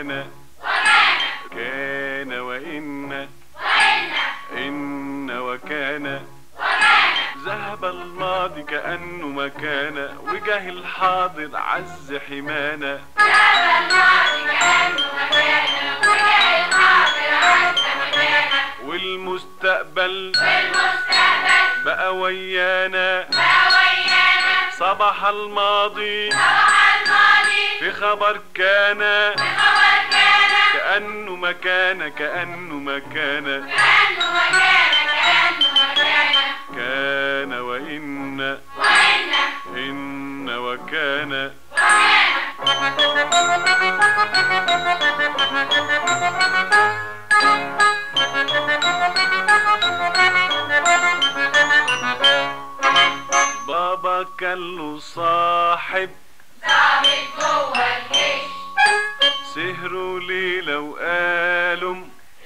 وكان كان وإن إن وكان ذهب الماضي كأنه ما كان وجه الحاضر عز حمانا والمستقبل بقى ويانا صباح الماضي في خبر كان كأنه ما كان كأنه ما كان كان وإن إن وكان بابا كان له صاحب سهروا ليلة وقالوا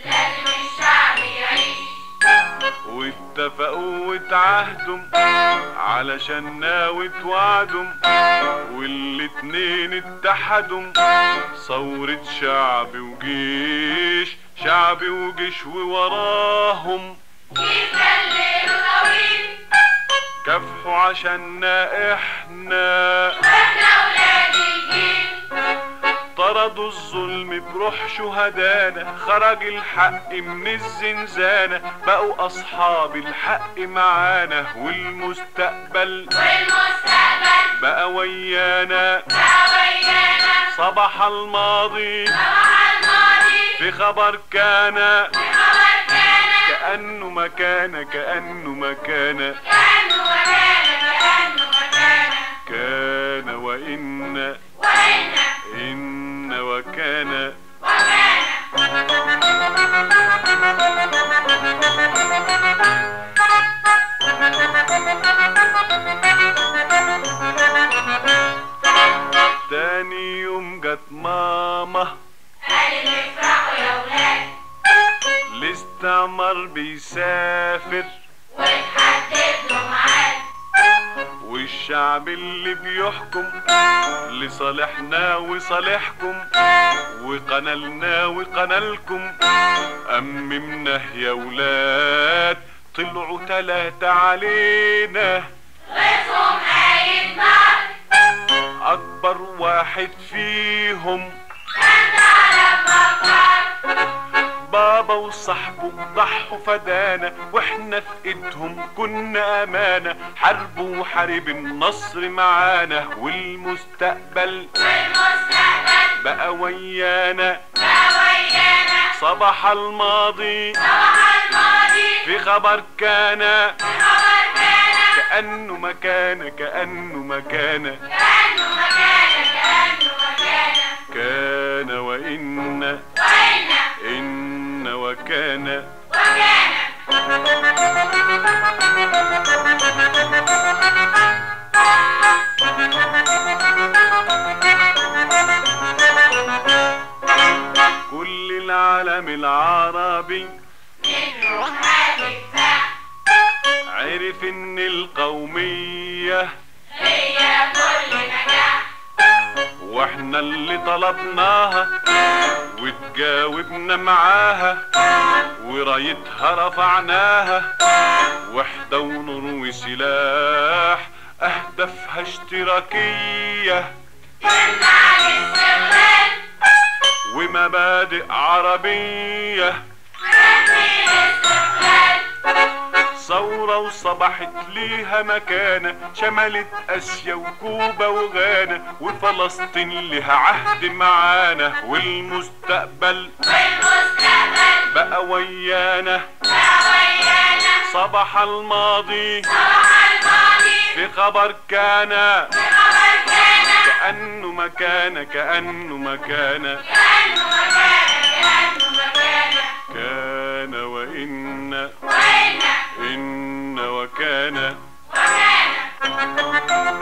واتفقوا واتعهدوا علشان ناوي وعدوا والاتنين اتحدوا ثورة شعب وجيش شعب وجيش ووراهم كافحوا عشاننا احنا طردوا الظلم بروح شهدانا خرج الحق من الزنزانة بقوا أصحاب الحق معانا والمستقبل بقى ويانا صباح الماضي في خبر كان كأنه ما كان كأنه ما كان كان وإن إن وكان تاني يوم جت ماما الاستعمار بيسافر والشعب اللي بيحكم لصالحنا وصالحكم وقنالنا وقنالكم أممنا يا ولاد طلعوا تلاتة علينا أكبر واحد فيهم بابا وصاحبه ضحوا فدانا واحنا في ايدهم كنا امانة حربوا وحارب النصر معانا والمستقبل بقى ويانا صباح الماضي في خبر كان كأنه ما كان كأنه ما كان كان وإن إن وكان كل العالم العربي عرف ان القومية واحنا اللي طلبناها وتجاوبنا معاها ورايتها رفعناها وحدة ونور وسلاح اهدافها اشتراكية ومبادئ عربية ثورة وصبحت ليها مكانة شملت آسيا وكوبا وغانا وفلسطين لها عهد معانا والمستقبل بقى ويانا صباح الماضي في خبر كان كأنه ما كان كأنه ما كان كان وإن إن وكان